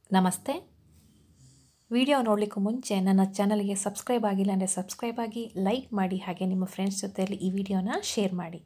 ನಮಸ್ತೆ ವಿಡಿಯೋ ನೋಡಲಿಕ್ಕೂ ಮುಂಚೆ ನನ್ನ ಚಾನಲ್ಗೆ ಸಬ್ಸ್ಕ್ರೈಬ್ ಆಗಿಲ್ಲ ಅಂದರೆ ಸಬ್ಸ್ಕ್ರೈಬ್ ಆಗಿ ಲೈಕ್ ಮಾಡಿ ಹಾಗೆ ನಿಮ್ಮ ಫ್ರೆಂಡ್ಸ್ ಜೊತೆಯಲ್ಲಿ ಈ ವಿಡಿಯೋನ ಶೇರ್ ಮಾಡಿ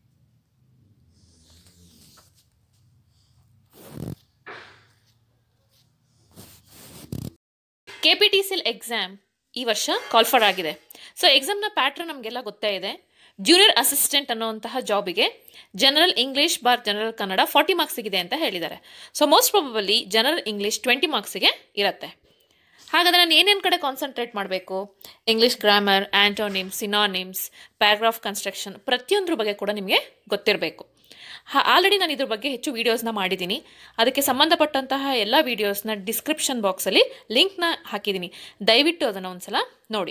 K P T C L exam ಈ ವರ್ಷ ಕಾಲ್ಫರ್ ಆಗಿದೆ ಸೊ ಎಕ್ಸಾಮ್ನ ಪ್ಯಾಟ್ರನ್ ನಮಗೆಲ್ಲ ಗೊತ್ತೇ ಇದೆ ಜೂನಿಯರ್ ಅಸಿಸ್ಟೆಂಟ್ ಅನ್ನೋಂತಹ ಜಾಬಿಗೆ ಜನರಲ್ ಇಂಗ್ಲೀಷ್ ಬಾರ್ ಜನರಲ್ ಕನ್ನಡ ಫಾರ್ಟಿ ಮಾರ್ಕ್ಸಿಗಿದೆ ಅಂತ ಹೇಳಿದ್ದಾರೆ so most probably general English twenty ಮಾರ್ಕ್ಸಿಗೆ ಇರುತ್ತೆ ಹಾಗಾದರೆ ನಾನು ಏನೇನು ಕಡೆ ಕಾನ್ಸಂಟ್ರೇಟ್ ಮಾಡಬೇಕು English grammar antonyms synonyms paragraph construction ಪ್ರತಿಯೊಂದ್ರ ಬಗ್ಗೆ ಕೂಡ ನಿಮಗೆ ಗೊತ್ತಿರಬೇಕು ಹಾ ಆಲ್ರೆಡಿ ನಾನು ಇದ್ರ ಬಗ್ಗೆ ಹೆಚ್ಚು ವೀಡಿಯೋಸ್ನ ಮಾಡಿದ್ದೀನಿ ಅದಕ್ಕೆ ಸಂಬಂಧಪಟ್ಟಂತಹ ಎಲ್ಲ ವೀಡಿಯೋಸ್ನ ಡಿಸ್ಕ್ರಿಪ್ಷನ್ ಬಾಕ್ಸಲ್ಲಿ ಲಿಂಕ್ನ ಹಾಕಿದ್ದೀನಿ ದಯವಿಟ್ಟು ಅದನ್ನು ಒಂದ್ಸಲ ನೋಡಿ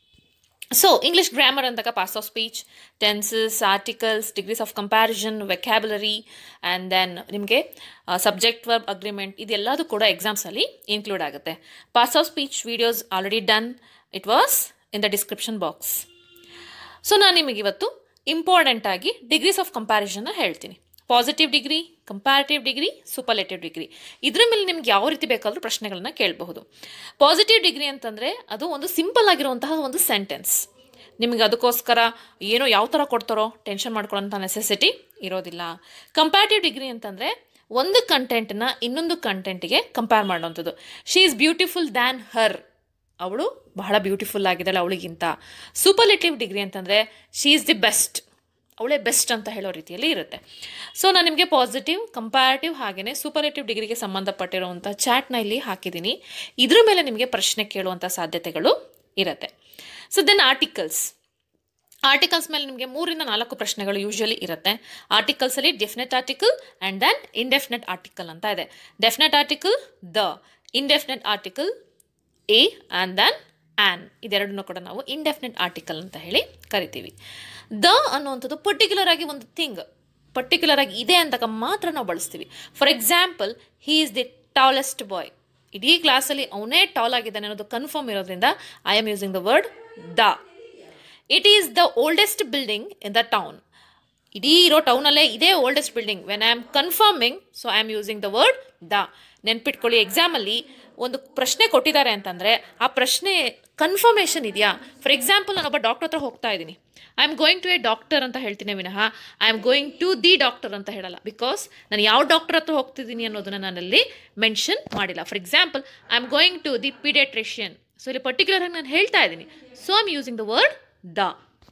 ಸೊ ಇಂಗ್ಲಿಷ್ ಗ್ರಾಮರ್ ಅಂದಾಗ parts of speech tenses articles degrees of comparison vocabulary and then ನಿಮಗೆ ಸಬ್ಜೆಕ್ಟ್ ವರ್ಬ್ ಅಗ್ರಿಮೆಂಟ್ ಇದೆಲ್ಲದೂ ಕೂಡ ಎಕ್ಸಾಮ್ಸಲ್ಲಿ ಇನ್ಕ್ಲೂಡ್ ಆಗುತ್ತೆ parts of speech videos already done it was in the description box so ನಾನು ನಿಮಗೆ ಇವತ್ತು important ಆಗಿ ಡಿಗ್ರೀಸ್ ಆಫ್ ಕಂಪ್ಯಾರಿಸನ್ನ ಹೇಳ್ತೀನಿ positive degree comparative degree superlative degree ಇದ್ರ ಮೇಲೆ ನಿಮ್ಗೆ ಯಾವ ರೀತಿ ಬೇಕಾದರೂ ಪ್ರಶ್ನೆಗಳನ್ನ ಕೇಳಬಹುದು ಪಾಸಿಟಿವ್ ಡಿಗ್ರಿ ಅಂತಂದರೆ ಅದು ಒಂದು ಸಿಂಪಲ್ ಆಗಿರುವಂತಹ ಒಂದು ಸೆಂಟೆನ್ಸ್ ನಿಮಗೆ ಅದಕ್ಕೋಸ್ಕರ ಏನೋ ಯಾವ ಥರ ಕೊಡ್ತಾರೋ ಟೆನ್ಷನ್ ಮಾಡ್ಕೊಳ್ಳೋಂಥ ನೆಸೆಸಿಟಿ ಇರೋದಿಲ್ಲ ಕಂಪ್ಯಾರಿಟಿವ್ ಡಿಗ್ರಿ ಅಂತಂದರೆ ಒಂದು ಕಂಟೆಂಟ್ನ ಇನ್ನೊಂದು ಕಂಟೆಂಟಿಗೆ ಕಂಪೇರ್ ಮಾಡೋವಂಥದ್ದು she is beautiful than her ಅವಳು ಬಹಳ ಬ್ಯೂಟಿಫುಲ್ ಆಗಿದ್ದಾಳೆ ಅವಳಿಗಿಂತ ಸೂಪರ್ಲೇಟಿವ್ ಡಿಗ್ರಿ ಅಂತಂದರೆ ಶಿ ಈಸ್ ದಿ ಬೆಸ್ಟ್ ಅವಳೇ ಬೆಸ್ಟ್ ಅಂತ ಹೇಳೋ ರೀತಿಯಲ್ಲಿ ಇರುತ್ತೆ ಸೊ ನಾನು ನಿಮಗೆ ಪಾಸಿಟಿವ್ ಕಂಪ್ಯಾರಿಟಿವ್ ಹಾಗೆಯೇ ಸೂಪರ್ಲೇಟಿವ್ ಡಿಗ್ರಿಗೆ ಸಂಬಂಧಪಟ್ಟಿರುವಂಥ ಚಾಟ್ನ ಇಲ್ಲಿ ಹಾಕಿದ್ದೀನಿ ಇದ್ರ ಮೇಲೆ ನಿಮಗೆ ಪ್ರಶ್ನೆ ಕೇಳುವಂಥ ಸಾಧ್ಯತೆಗಳು ಇರುತ್ತೆ ಸೊ ದೆನ್ ಆರ್ಟಿಕಲ್ಸ್ ಆರ್ಟಿಕಲ್ಸ್ ಮೇಲೆ ನಿಮಗೆ ಮೂರಿಂದ ನಾಲ್ಕು ಪ್ರಶ್ನೆಗಳು ಯೂಶಲಿ ಇರುತ್ತೆ ಆರ್ಟಿಕಲ್ಸಲ್ಲಿ definite article and then indefinite article ಅಂತ ಇದೆ definite article the indefinite article a and then an ಇದೆರಡನ್ನೂ ಕೂಡ ನಾವು ಇಂಡೆಫಿನೆಟ್ ಆರ್ಟಿಕಲ್ ಅಂತ ಹೇಳಿ ಕರಿತೀವಿ ದ ಅನ್ನುವಂಥದ್ದು ಪರ್ಟಿಕ್ಯುಲರ್ ಆಗಿ ಒಂದು ಥಿಂಗ್ ಪರ್ಟಿಕ್ಯುಲರ್ ಆಗಿ ಇದೆ ಅಂದಾಗ ಮಾತ್ರ ನಾವು ಬಳಸ್ತೀವಿ for example he is the tallest boy ಇಡೀ ಕ್ಲಾಸಲ್ಲಿ ಅವನೇ ಟಾಲ್ ಆಗಿದ್ದಾನೆ ಅನ್ನೋದು ಕನ್ಫರ್ಮ್ ಇರೋದ್ರಿಂದ I am using the word the it is the oldest building in the town ಇಡೀ ಇರೋ ಟೌನಲ್ಲೇ ಇದೇ oldest building when I am confirming so I am using the word the ನೆನ್ಪಿಟ್ಕೊಳ್ಳಿ ಎಕ್ಸಾಮಲ್ಲಿ ಒಂದು ಪ್ರಶ್ನೆ ಕೊಟ್ಟಿದ್ದಾರೆ ಅಂತಂದರೆ ಆ ಪ್ರಶ್ನೆ ಕನ್ಫರ್ಮೇಷನ್ ಇದೆಯಾ ಫಾರ್ ಎಕ್ಸಾಂಪಲ್ ನಾನೊಬ್ಬ ಡಾಕ್ಟರ್ ಹತ್ರ ಹೋಗ್ತಾ ಇದ್ದೀನಿ I am going to a doctor ಅಂತ ಹೇಳ್ತೀನಿ ವಿನಃ I am going to the doctor ಅಂತ ಹೇಳಲ್ಲ ಬಿಕಾಸ್ ನಾನು ಯಾವ ಡಾಕ್ಟರ್ ಹತ್ರ ಹೋಗ್ತಿದ್ದೀನಿ ಅನ್ನೋದನ್ನು ನಾನಲ್ಲಿ ಮೆನ್ಷನ್ ಮಾಡಿಲ್ಲ for example I am going to the paediatrician so ಇಲ್ಲಿ ಪರ್ಟಿಕ್ಯುಲರ್ ಆಗಿ ನಾನು ಹೇಳ್ತಾ ಇದ್ದೀನಿ so I am using the word the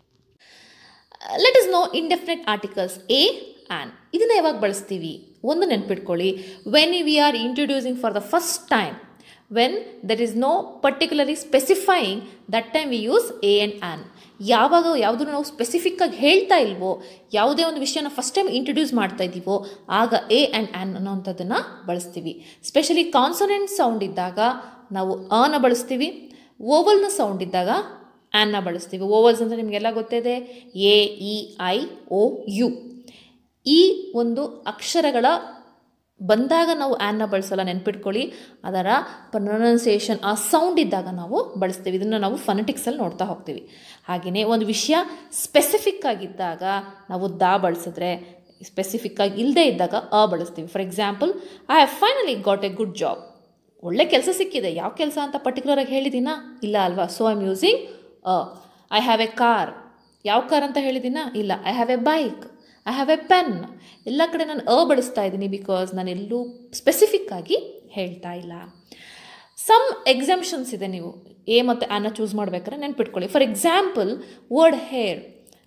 let us know indefinite articles a an ಇದನ್ನು ಯಾವಾಗ ಬಳಸ್ತೀವಿ ಒಂದು ನೆನ್ಪಿಟ್ಕೊಳ್ಳಿ when we are introducing for the first time when there is no particularly specifying that time we use a and an ಯಾವಾಗ ಯಾವುದನ್ನು ನಾವು ಸ್ಪೆಸಿಫಿಕ್ಕಾಗಿ ಹೇಳ್ತಾ ಇಲ್ವೋ ಯಾವುದೇ ಒಂದು ವಿಷಯನ ಫಸ್ಟ್ ಟೈಮ್ ಇಂಟ್ರೊಡ್ಯೂಸ್ ಮಾಡ್ತಾ ಇದ್ದೀವೋ ಆಗ ಎ ಆ್ಯಂಡ್ ಆ್ಯನ್ ಅನ್ನೋವಂಥದ್ದನ್ನು ಬಳಸ್ತೀವಿ ಸ್ಪೆಷಲಿ ಕಾನ್ಸೊನೆಂಟ್ ಸೌಂಡ್ ಇದ್ದಾಗ ನಾವು ಅನ ಬಳಸ್ತೀವಿ ಓವಲ್ನ ಸೌಂಡ್ ಇದ್ದಾಗ ಆ್ಯನ್ನ ಬಳಸ್ತೀವಿ ಓವಲ್ಸ್ ಅಂತ ನಿಮಗೆಲ್ಲ ಗೊತ್ತಿದೆ A E I O U ಈ ಒಂದು ಅಕ್ಷರಗಳ ಬಂದಾಗ ನಾವು ಆ್ಯನ್ನ ಬಳಸಲ್ಲ ನೆನ್ಪಿಟ್ಕೊಳ್ಳಿ ಅದರ ಪ್ರೊನೌನ್ಸಿಯೇಷನ್ ಆ ಸೌಂಡ್ ಇದ್ದಾಗ ನಾವು ಬಳಸ್ತೀವಿ ಇದನ್ನು ನಾವು ಫನೆಟಿಕ್ಸಲ್ಲಿ ನೋಡ್ತಾ ಹೋಗ್ತೀವಿ ಹಾಗೆಯೇ ಒಂದು ವಿಷಯ ಸ್ಪೆಸಿಫಿಕ್ ಆಗಿದ್ದಾಗ ನಾವು ದಾ ಬಳಸಿದ್ರೆ ಸ್ಪೆಸಿಫಿಕ್ ಆಗಿ ಇಲ್ಲದೆ ಇದ್ದಾಗ ಅ ಬಳಸ್ತೀವಿ for example I have finally got a good job ಒಳ್ಳೆ ಕೆಲಸ ಸಿಕ್ಕಿದೆ ಯಾವ ಕೆಲಸ ಅಂತ ಪರ್ಟಿಕ್ಯುಲರ್ ಆಗಿ ಹೇಳಿದ್ದೀನಾ ಇಲ್ಲ ಅಲ್ವಾ so I am using uh I have a car ಯಾವ ಕಾರ್ ಅಂತ ಹೇಳಿದ್ದೀನಾ ಇಲ್ಲ I have a bike I have a pen ಎಲ್ಲ ಕಡೆ ನಾನು ಅ ಬಳಸ್ತಾ ಇದ್ದೀನಿ ಬಿಕಾಸ್ ನಾನು ಎಲ್ಲೂ ಸ್ಪೆಸಿಫಿಕ್ ಆಗಿ ಹೇಳ್ತಾ ಇಲ್ಲ ಸಮ್ ಎಕ್ಸಾಮ್ಷನ್ಸ್ ಇದೆ ನೀವು ಎ ಮತ್ತು ಆನ ಚೂಸ್ ಮಾಡ್ಬೇಕಾದ್ರೆ ನೆನ್ಪಿಟ್ಕೊಳ್ಳಿ ಫಾರ್ ಎಕ್ಸಾಂಪಲ್ ವರ್ಡ್ ಹೇರ್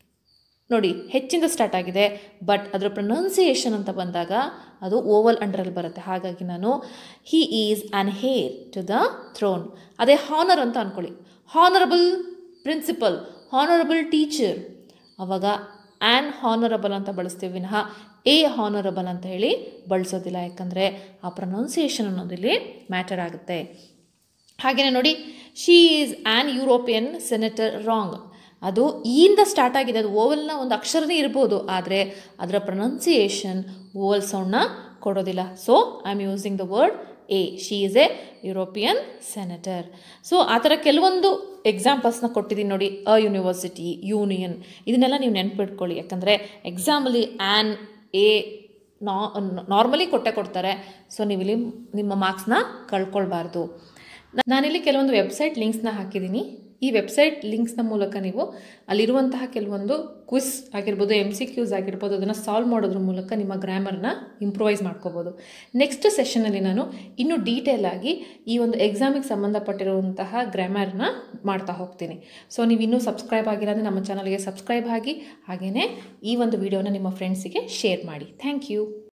ನೋಡಿ ಹೆಚ್ಚಿಂದ ಸ್ಟಾರ್ಟ್ ಆಗಿದೆ ಬಟ್ ಅದರ ಪ್ರೊನೌನ್ಸಿಯೇಷನ್ ಅಂತ ಬಂದಾಗ ಅದು ಓವಲ್ ಅಂಡರಲ್ಲಿ ಬರುತ್ತೆ ಹಾಗಾಗಿ ನಾನು he is an heir to the throne ಅದೇ ಹಾನರ್ ಅಂತ ಅಂದ್ಕೊಳ್ಳಿ ಹಾನರಬಲ್ ಪ್ರಿನ್ಸಿಪಲ್ ಹಾನರಬಲ್ ಟೀಚರ್ ಅವಾಗ ಆ್ಯನ್ ಹಾನರಬಲ್ ಅಂತ ಬಳಸ್ತೀವಿ ವಿನಃ ಎ ಹಾನರಬಲ್ ಅಂತ ಹೇಳಿ ಬಳಸೋದಿಲ್ಲ ಯಾಕಂದರೆ ಆ ಪ್ರೊನೌನ್ಸಿಯೇಷನ್ ಅನ್ನೋದಿಲ್ಲಿ ಮ್ಯಾಟರ್ ಆಗುತ್ತೆ ಹಾಗೆಯೇ ನೋಡಿ she is an European senator wrong ಅದು ಈಯಿಂದ ಸ್ಟಾರ್ಟ್ ಆಗಿದೆ ಅದು ಓವಲ್ನ ಒಂದು ಅಕ್ಷರನೇ ಇರ್ಬೋದು ಆದರೆ ಅದರ ಪ್ರೊನೌನ್ಸಿಯೇಷನ್ ಓವಲ್ ಸೌಂಡ್ನ ಕೊಡೋದಿಲ್ಲ so I am using the word a she is a European senator so ಆ ಥರ ಕೆಲವೊಂದು ಎಕ್ಸಾಂಪಲ್ಸ್ನ ಕೊಟ್ಟಿದ್ದೀನಿ ನೋಡಿ ಅ ಯೂನಿವರ್ಸಿಟಿ ಯೂನಿಯನ್ ಇದನ್ನೆಲ್ಲ ನೀವು ನೆನ್ಪಿಟ್ಕೊಳ್ಳಿ ಯಾಕಂದರೆ ಎಕ್ಸಾಮಲ್ಲಿ ಆ್ಯನ್ ಎ ನಾ ನಾರ್ಮಲಿ ಕೊಟ್ಟೆ ಕೊಡ್ತಾರೆ ಸೊ ನೀವು ಇಲ್ಲಿ ನಿಮ್ಮ ಮಾರ್ಕ್ಸ್ನ ಕಳ್ಕೊಳ್ಬಾರ್ದು ನಾನಿಲ್ಲಿ ಕೆಲವೊಂದು ವೆಬ್ಸೈಟ್ ಲಿಂಕ್ಸ್ನ ಹಾಕಿದ್ದೀನಿ ಈ ವೆಬ್ಸೈಟ್ ಲಿಂಕ್ಸ್ನ ಮೂಲಕ ನೀವು ಅಲ್ಲಿರುವಂತಹ ಕೆಲವೊಂದು ಕ್ವಿಸ್ ಆಗಿರ್ಬೋದು ಎಮ್ ಸಿ ಕ್ಯೂಸ್ ಆಗಿರ್ಬೋದು ಅದನ್ನು ಸಾಲ್ವ್ ಮಾಡೋದ್ರ ಮೂಲಕ ನಿಮ್ಮ ಗ್ರಾಮರ್ನ ಇಂಪ್ರೂವೈಸ್ ಮಾಡ್ಕೋಬೋದು ನೆಕ್ಸ್ಟ್ ಸೆಷನಲ್ಲಿ ನಾನು ಇನ್ನೂ ಡೀಟೇಲ್ ಆಗಿ ಈ ಒಂದು ಎಕ್ಸಾಮಿಗೆ ಸಂಬಂಧಪಟ್ಟಿರುವಂತಹ ಗ್ರಾಮರ್ನ ಮಾಡ್ತಾ ಹೋಗ್ತೀನಿ ಸೊ ನೀವು ಇನ್ನೂ ಸಬ್ಸ್ಕ್ರೈಬ್ ಆಗಿಲ್ಲ ಅಂದರೆ ನಮ್ಮ ಚಾನಲ್ಗೆ ಸಬ್ಸ್ಕ್ರೈಬ್ ಆಗಿ ಹಾಗೆಯೇ ಈ ಒಂದು ವಿಡಿಯೋನ ನಿಮ್ಮ ಫ್ರೆಂಡ್ಸಿಗೆ ಶೇರ್ ಮಾಡಿ ಥ್ಯಾಂಕ್ ಯು